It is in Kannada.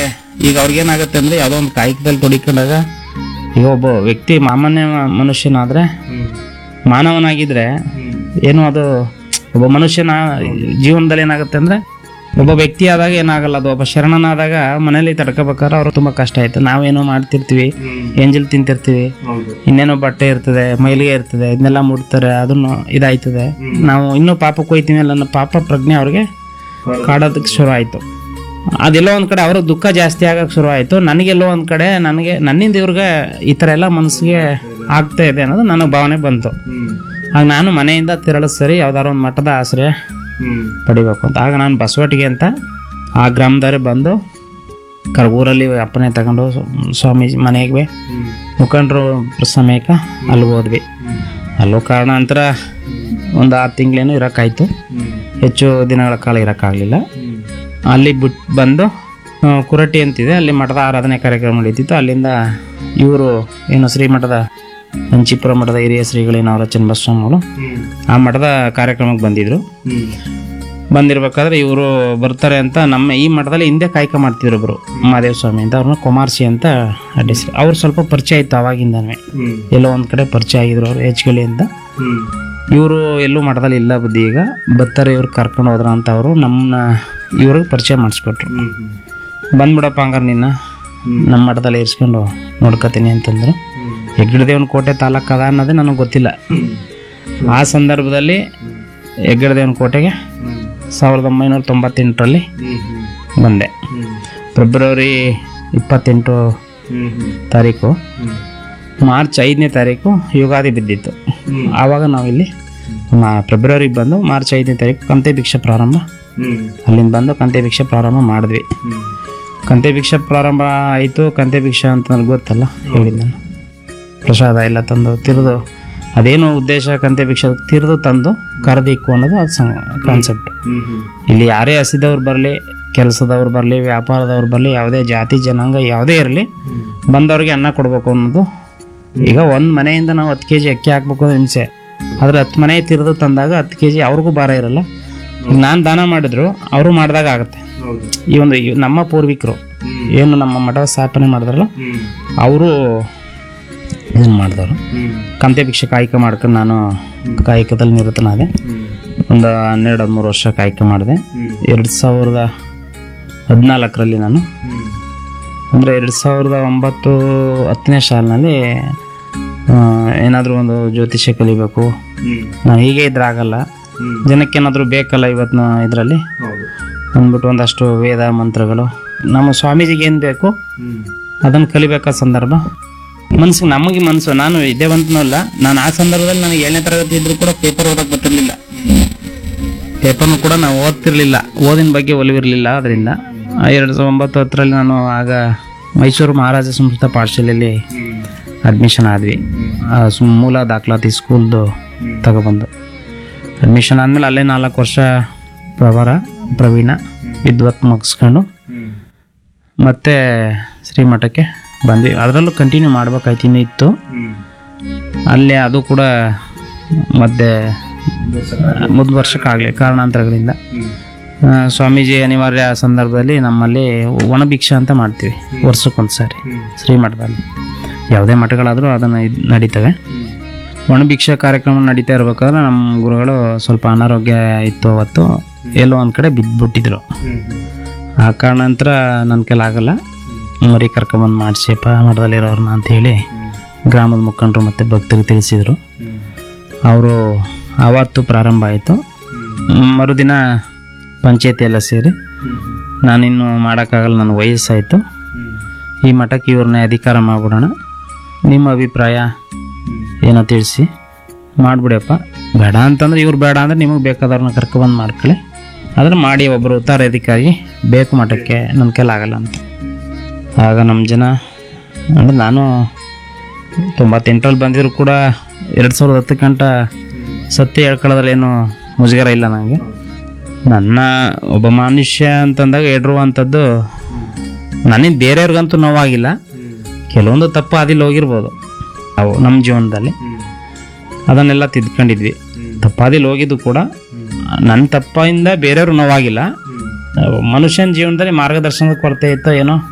ಈಗ ಅವ್ರಿಗೇನಾಗುತ್ತೆ ಅಂದ್ರೆ ಯಾವುದೋ ಒಂದು ಕಾಯಕದಲ್ಲಿ ತೊಡಿಕೊಂಡಾಗ ಈಗ ಒಬ್ಬ ವ್ಯಕ್ತಿ ಸಾಮಾನ್ಯ ಮನುಷ್ಯನಾದ್ರೆ ಮಾನವನಾಗಿದ್ರೆ ಏನು ಅದು ಒಬ್ಬ ಮನುಷ್ಯನ ಜೀವನದಲ್ಲಿ ಏನಾಗುತ್ತೆ ಅಂದ್ರೆ ಒಬ್ಬ ವ್ಯಕ್ತಿ ಆದಾಗ ಏನಾಗಲ್ಲ ಅದು ಒಬ್ಬ ಶರಣನಾದಾಗ ಮನೇಲಿ ತಡ್ಕೋಬೇಕಾದ್ರೆ ಅವ್ರು ತುಂಬಾ ಕಷ್ಟ ಆಯ್ತು ನಾವೇನೋ ಮಾಡ್ತಿರ್ತೀವಿ ಎಂಜಲ್ ತಿಂತಿರ್ತೀವಿ ಇನ್ನೇನೋ ಬಟ್ಟೆ ಇರ್ತದೆ ಮೈಲಿಗೆ ಇರ್ತದೆ ಇದನ್ನೆಲ್ಲ ಮುಡ್ತಾರೆ ಅದನ್ನು ಇದಾಯ್ತದೆ ನಾವು ಇನ್ನೂ ಪಾಪಕ್ಕೆ ಹೋಯ್ತೀವಿ ಅಲ್ಲ ಅನ್ನೋ ಪಾಪ ಪ್ರಜ್ಞೆ ಅವ್ರಿಗೆ ಕಾಡೋದಕ್ಕೆ ಶುರು ಆಯ್ತು ಅದೆಲ್ಲೋ ಒಂದ್ ಕಡೆ ಅವ್ರಿಗೆ ದುಃಖ ಜಾಸ್ತಿ ಆಗಕ್ಕೆ ಶುರು ಆಯ್ತು ನನಗೆಲ್ಲೋ ಒಂದ್ ಕಡೆ ನನಗೆ ನನ್ನಿಂದ ಇವ್ರಿಗೆ ಈ ಥರ ಎಲ್ಲ ಮನಸ್ಸಿಗೆ ಆಗ್ತಾ ಇದೆ ಅನ್ನೋದು ನನಗೆ ಭಾವನೆ ಬಂತು ಆಗ ನಾನು ಮನೆಯಿಂದ ತಿರಳು ಸರಿ ಯಾವ್ದಾದ್ರು ಒಂದು ಮಠದ ಆಶ್ರಯ ಪಡಿಬೇಕು ಅಂತ ಆಗ ನಾನು ಬಸವಟಿಗೆ ಅಂತ ಆ ಗ್ರಾಮದವರೇ ಬಂದು ಕರ್ ಊರಲ್ಲಿ ಅಪ್ಪನೆ ತಗೊಂಡು ಸ್ವಾಮೀಜಿ ಮನೆಗೆ ಮುಖಂಡರು ಸಮೇಕ ಅಲ್ಲಿ ಹೋದ್ವಿ ಅಲ್ಲೂ ಕಾರಣಾಂತರ ಒಂದು ಆರು ತಿಂಗಳೇನು ಇರೋಕ್ಕಾಯ್ತು ಹೆಚ್ಚು ದಿನಗಳ ಕಾಲ ಇರೋಕ್ಕಾಗಲಿಲ್ಲ ಅಲ್ಲಿ ಬಿಟ್ಟು ಬಂದು ಆ, ಕುರಟಿ ಅಂತಿದೆ ಅಲ್ಲಿ ಮಠದ ಆರಾಧನೆ ಕಾರ್ಯಕ್ರಮ ನಡೀತಿತ್ತು ಅಲ್ಲಿಂದ ಇವರು ಏನು ಶ್ರೀಮಠದ ಹಂಚಿಪುರ ಮಠದ ಹಿರಿಯ ಶ್ರೀಗಳೇನವರ ಚನ್ನಬಸವಗಳು ಆ ಮಠದ ಕಾರ್ಯಕ್ರಮಕ್ಕೆ ಬಂದಿದ್ರು ಬಂದಿರ್ಬೇಕಾದ್ರೆ ಇವರು ಬರ್ತಾರೆ ಅಂತ ನಮ್ಮ ಈ ಮಠದಲ್ಲಿ ಹಿಂದೆ ಕಾಯ್ಕ ಮಾಡ್ತಿದ್ರು ಒಬ್ರು ಮಹಾದೇವ ಸ್ವಾಮಿ ಅಂತ ಅವ್ರನ್ನ ಕುಮಾರ್ಸಿ ಅಂತ ಅಡ್ಡಿಸ್ರು ಅವ್ರು ಸ್ವಲ್ಪ ಪರಿಚಯ ಇತ್ತು ಅವಾಗಿಂದನೇ ಎಲ್ಲೋ ಒಂದ್ ಕಡೆ ಪರಿಚಯ ಆಗಿದ್ರು ಅವ್ರು ಹೆಚ್ಗಳಿ ಅಂತ ಇವರು ಎಲ್ಲೂ ಮಠದಲ್ಲಿ ಇಲ್ಲ ಬುದ್ಧಿ ಈಗ ಬರ್ತಾರೆ ಇವ್ರು ಕರ್ಕೊಂಡು ಹೋದ್ರ ಅಂತ ಅವರು ನಮ್ಮನ್ನ ಇವ್ರಿಗೆ ಪರಿಚಯ ಮಾಡಿಸ್ಕೊಟ್ರು ಬಂದ್ಬಿಡಪ್ಪ ಹಂಗಾರೆ ನಿನ್ನ ನಮ್ಮ ಮಠದಲ್ಲಿ ಇರಿಸ್ಕೊಂಡು ನೋಡ್ಕೊತೀನಿ ಅಂತಂದ್ರು ಹೆಗ್ಗಡದೇವನ ಕೋಟೆ ತಾಲೂಕು ಅದ ಅನ್ನೋದೇ ನನಗೆ ಗೊತ್ತಿಲ್ಲ ಆ ಸಂದರ್ಭದಲ್ಲಿ ಹೆಗ್ಗಡದೇವನ ಕೋಟೆಗೆ ಸಾವಿರದ ಒಂಬೈನೂರ ತೊಂಬತ್ತೆಂಟರಲ್ಲಿ ಬಂದೆ ಫೆಬ್ರವರಿ ಇಪ್ಪತ್ತೆಂಟು ತಾರೀಕು ಮಾರ್ಚ್ ಐದನೇ ತಾರೀಕು ಯುಗಾದಿ ಬಿದ್ದಿತ್ತು ಆವಾಗ ನಾವಿಲ್ಲಿ ಮಾ- ಫೆಬ್ರವರಿಗೆ ಬಂದು ಮಾರ್ಚ್ ಐದನೇ ತಾರೀಕು ಕಂತೆ ಭಿಕ್ಷೆ ಪ್ರಾರಂಭ ಅಲ್ಲಿಂದ ಬಂದು ಕಂತೆ ಭಿಕ್ಷೆ ಪ್ರಾರಂಭ ಮಾಡಿದ್ವಿ ಕಂತೆ ಭಿಕ್ಷೆ ಪ್ರಾರಂಭ ಆಯಿತು ಕಂತೆ ಭಿಕ್ಷೆ ಅಂತ ನನಗೆ ಗೊತ್ತಲ್ಲ ಹೇಳಿದ್ ನಾನು ಪ್ರಸಾದ ಎಲ್ಲ ತಂದು ತಿರ್ದು ಅದೇನು ಉದ್ದೇಶ ಕಂತೆ ಭಿಕ್ಷೆ ತಿರ್ದು ತಂದು ಕರೆದಿಕ್ಕು ಅನ್ನೋದು ಅದು ಕಾನ್ಸೆಪ್ಟ್ ಇಲ್ಲಿ ಯಾರೇ ಹಸಿದವ್ರು ಬರಲಿ ಕೆಲಸದವ್ರು ಬರಲಿ ವ್ಯಾಪಾರದವ್ರು ಬರಲಿ ಯಾವುದೇ ಜಾತಿ ಜನಾಂಗ ಯಾವುದೇ ಇರಲಿ ಬಂದವ್ರಿಗೆ ಅನ್ನ ಕೊಡಬೇಕು ಅನ್ನೋದು ಈಗ ಒಂದು ಮನೆಯಿಂದ ನಾವು ಹತ್ತು ಕೆ ಜಿ ಅಕ್ಕಿ ಹಾಕ್ಬೇಕು ಅಂದ್ರೆ ಹಿಂಸೆ ಆದ್ರೆ ಹತ್ತು ಮನೆ ತಿರ್ದು ತಂದಾಗ ಹತ್ತು ಕೆ ಜಿ ಅವ್ರಿಗೂ ಭಾರ ಇರಲ್ಲ ಈಗ ನಾನು ದಾನ ಮಾಡಿದ್ರು ಅವರು ಮಾಡಿದಾಗ ಆಗುತ್ತೆ ಈ ಒಂದು ಈ ನಮ್ಮ ಪೂರ್ವಿಕರು ಏನು ನಮ್ಮ ಮಠ ಸ್ಥಾಪನೆ ಮಾಡಿದ್ರಲ್ಲ ಅವರು ಇದನ್ನು ಮಾಡಿದವರು ಕಂತೆ ಭಿಕ್ಷೆ ಕಾಯಕ ಮಾಡ್ಕೊಂಡು ನಾನು ಕಾಯಕದಲ್ಲಿ ನಿರತನಾದೆ ಒಂದು ಹನ್ನೆರಡು ಹದಿಮೂರು ವರ್ಷ ಕಾಯಕ ಮಾಡಿದೆ ಎರಡು ಸಾವಿರದ ಹದಿನಾಲ್ಕರಲ್ಲಿ ನಾನು ಅಂದರೆ ಎರಡು ಸಾವಿರದ ಒಂಬತ್ತು ಹತ್ತನೇ ಸಾಲಿನಲ್ಲಿ ಏನಾದರೂ ಒಂದು ಜ್ಯೋತಿಷ್ಯ ಕಲಿಬೇಕು ನಾವು ಹೀಗೆ ಇದ್ರೆ ಆಗಲ್ಲ ಜನಕ್ಕೆ ಏನಾದರೂ ಬೇಕಲ್ಲ ಇವತ್ತಿನ ಇದರಲ್ಲಿ ಅಂದ್ಬಿಟ್ಟು ಒಂದಷ್ಟು ವೇದ ಮಂತ್ರಗಳು ನಮ್ಮ ಸ್ವಾಮೀಜಿಗೆ ಏನು ಬೇಕು ಅದನ್ನು ಕಲಿಬೇಕಾದ ಸಂದರ್ಭ ಮನ್ಸಿಗೆ ನಮಗೆ ಮನಸ್ಸು ನಾನು ವಿದ್ಯಾವಂತನೂ ಅಲ್ಲ ನಾನು ಆ ಸಂದರ್ಭದಲ್ಲಿ ನನಗೆ ಏಳನೇ ತರಗತಿ ಇದ್ರೂ ಕೂಡ ಪೇಪರ್ ಓದಕ್ಕೆ ಬರ್ತಿರ್ಲಿಲ್ಲ ಪೇಪರ್ನು ಕೂಡ ನಾವು ಓದ್ತಿರ್ಲಿಲ್ಲ ಓದಿನ ಬಗ್ಗೆ ಒಲಿವಿರಲಿಲ್ಲ ಅದರಿಂದ ಎರಡು ಸಾವಿರದ ಒಂಬತ್ತು ಹತ್ತರಲ್ಲಿ ನಾನು ಆಗ ಮೈಸೂರು ಮಹಾರಾಜ ಸಂಸ್ಕೃತ ಪಾಠಶಾಲೆಯಲ್ಲಿ ಅಡ್ಮಿಷನ್ ಆದ್ವಿ ಆ ಸು- ಮೂಲ ದಾಖಲಾತಿ ಸ್ಕೂಲ್ದು ತಗೊಬಂದು ಅಡ್ಮಿಷನ್ ಆದಮೇಲೆ ಅಲ್ಲೇ ನಾಲ್ಕು ವರ್ಷ ಪ್ರವರ ಪ್ರವೀಣ ವಿದ್ವತ್ ಮುಗಿಸ್ಕೊಂಡು ಮತ್ತೆ ಶ್ರೀಮಠಕ್ಕೆ ಬಂದ್ವಿ ಅದರಲ್ಲೂ ಕಂಟಿನ್ಯೂ ಮಾಡ್ಬೇಕಾಯ್ತು ಇನ್ನೂ ಇತ್ತು ಅಲ್ಲೇ ಅದು ಕೂಡ ಮಧ್ಯೆ ಮುದ್ ವರ್ಷಕ್ಕಾಗಲಿ ಕಾರಣಾಂತರಗಳಿಂದ ಆ, ಸ್ವಾಮೀಜಿ ಅನಿವಾರ್ಯ ಸಂದರ್ಭದಲ್ಲಿ ನಮ್ಮಲ್ಲಿ ಒಣಭಿಕ್ಷಾ ಅಂತ ಮಾಡ್ತೀವಿ ವರ್ಷಕ್ಕೊಂದು ಸಾರಿ ಶ್ರೀಮಠದಲ್ಲಿ ಯಾವುದೇ ಮಠಗಳಾದರೂ ಅದನ್ನು ಇದ್ ನಡೀತವೆ ಒಣಭಿಕ್ಷಾ ಕಾರ್ಯಕ್ರಮ ನಡೀತಾ ಇರ್ಬೇಕಾದ್ರೆ ನಮ್ಮ ಗುರುಗಳು ಸ್ವಲ್ಪ ಅನಾರೋಗ್ಯ ಇತ್ತು ಅವತ್ತು ಎಲ್ಲೋ ಒಂದು ಕಡೆ ಬಿದ್ದುಬಿಟ್ಟಿದ್ರು ಆ ಕಾರಣಾಂತರ ನನ್ನ ಕೈಲಾಗಲ್ಲ ಮರಿ ಕರ್ಕೊಂಬಂದು ಮಾಡಿಸಿಯಪ್ಪ ಮಠದಲ್ಲಿರೋರ್ನ ಅಂತ ಹೇಳಿ ಗ್ರಾಮದ ಮುಖಂಡರು ಮತ್ತು ಭಕ್ತರಿಗೆ ತಿಳಿಸಿದರು ಅವರು ಆವತ್ತು ಪ್ರಾರಂಭ ಆಯಿತು ಮರುದಿನ ಪಂಚಾಯತಿ ಎಲ್ಲ ಸೇರಿ ನಾನಿನ್ನು ಮಾಡೋಕ್ಕಾಗಲ್ಲ ನನ್ನ ವಯಸ್ಸಾಯಿತು ಈ ಮಠಕ್ಕೆ ಇವ್ರನ್ನೇ ಅಧಿಕಾರ ಮಾಡ್ಬಿಡೋಣ ನಿಮ್ಮ ಅಭಿಪ್ರಾಯ ಏನೋ ತಿಳಿಸಿ ಮಾಡಿಬಿಡಪ್ಪ ಬೇಡ ಅಂತಂದ್ರೆ ಇವ್ರು ಬೇಡ ಅಂದ್ರೆ ನಿಮಗೆ ಬೇಕಾದವ್ರನ್ನ ಕರ್ಕೊಬಂದು ಮಾಡ್ಕೊಳ್ಳಿ ಆದ್ರೆ ಮಾಡಿ ಒಬ್ಬರು ಉತ್ತರಾಧಿಕಾರಿ ಬೇಕು ಮಠಕ್ಕೆ ನನ್ನ ಕೈಲಾಗಲ್ಲ ಅಂತ ಆಗ ನಮ್ಮ ಜನ ಅಂದರೆ ನಾನು ತೊಂಬತ್ತೆಂಟರಲ್ಲಿ ಬಂದಿದ್ರು ಕೂಡ ಎರಡು ಸಾವಿರದ ಹತ್ತು ಗಂಟ ಸತ್ಯ ಹೇಳ್ಕೊಳ್ಳೋದ್ರಲ್ಲಿ ಏನು ಮುಜುಗರ ಇಲ್ಲ ನನಗೆ ನನ್ನ ಒಬ್ಬ ಮನುಷ್ಯ ಅಂತಂದಾಗ ಎಡ್ರುವಂಥದ್ದು ನನಗೆ ಬೇರೆಯವ್ರಿಗಂತೂ ನೋವಾಗಿಲ್ಲ ಕೆಲವೊಂದು ತಪ್ಪು ಅದಿಲ್ಲಿ ಹೋಗಿರ್ಬೋದು ಅವು ನಮ್ಮ ಜೀವನದಲ್ಲಿ ಅದನ್ನೆಲ್ಲ ತಿದ್ಕೊಂಡಿದ್ವಿ ತಪ್ಪಾದಿಲ್ಲಿ ಹೋಗಿದ್ದು ಕೂಡ ನನ್ನ ತಪ್ಪಿಂದ ಬೇರೆಯವ್ರು ನೋವಾಗಿಲ್ಲ ಮನುಷ್ಯನ ಜೀವನದಲ್ಲಿ ಮಾರ್ಗದರ್ಶನದ ಕೊರತೆ ಇತ್ತೋ ಏನೋ